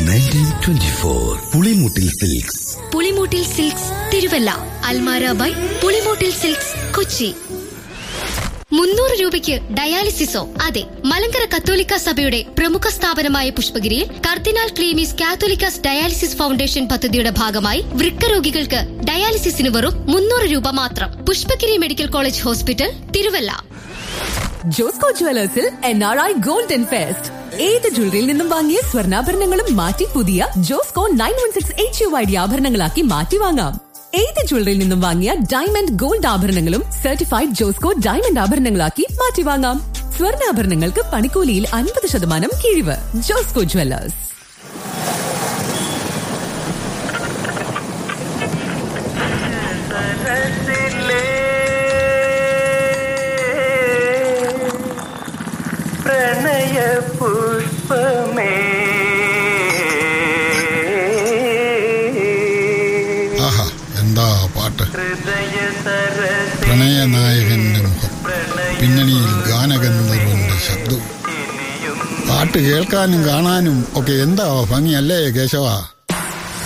nineteen twenty four Pulimoottil silks Pulimoottil silks Thiruvalla അൽമാര by Pulimoottil silks Kochi മുന്നൂറ് രൂപയ്ക്ക് ഡയാലിസിസോ അതെ മലങ്കര കത്തോലിക്ക സഭയുടെ പ്രമുഖ സ്ഥാപനമായ പുഷ്പഗിരിയിൽ കർദിനാൾ ക്ലീമീസ് കാത്തോലിക്കാസ് ഡയാലിസിസ് ഫൗണ്ടേഷൻ പദ്ധതിയുടെ ഭാഗമായി വൃക്ക രോഗികൾക്ക് ഡയാലിസിസിന് വെറും മുന്നൂറ് രൂപ മാത്രം Pushpagiri medical college hospital Thiruvalla Josco ജുവലേഴ്സിൽ N R I golden fest ഏത് ജ്വല്ലറിയിൽ നിന്നും വാങ്ങിയ സ്വർണ്ണാഭരണങ്ങളും മാറ്റി പുതിയ Josco nine one six H U I D ആഭരണങ്ങളാക്കി മാറ്റി വാങ്ങാം ഏത് ജ്വല്ലറിയിൽ നിന്നും വാങ്ങിയ ഡയമണ്ട് ഗോൾഡ് ആഭരണങ്ങളും സർട്ടിഫൈഡ് ജോസ്കോ ഡയമണ്ട് ആഭരണങ്ങളാക്കി മാറ്റി വാങ്ങാം സ്വർണ്ണാഭരണങ്ങൾക്ക് പണിക്കൂലിയിൽ അൻപത് ശതമാനം കിഴിവ് ജോസ്കോ ജുവലേഴ്സ് പ്രണയ പുഷ്പമേ ആഹാ എന്താ പാട്ട് ഹൃദയ സരസി പ്രണയനായകന്റെ മുഖം പിന്നണിയിൽ ഗാനഗന്ധർവന്റെ ശബ്ദവും പാട്ട് കേൾക്കാനും കാണാനും ഒക്കെ എന്താ ഭംഗിയല്ലേ കേശവ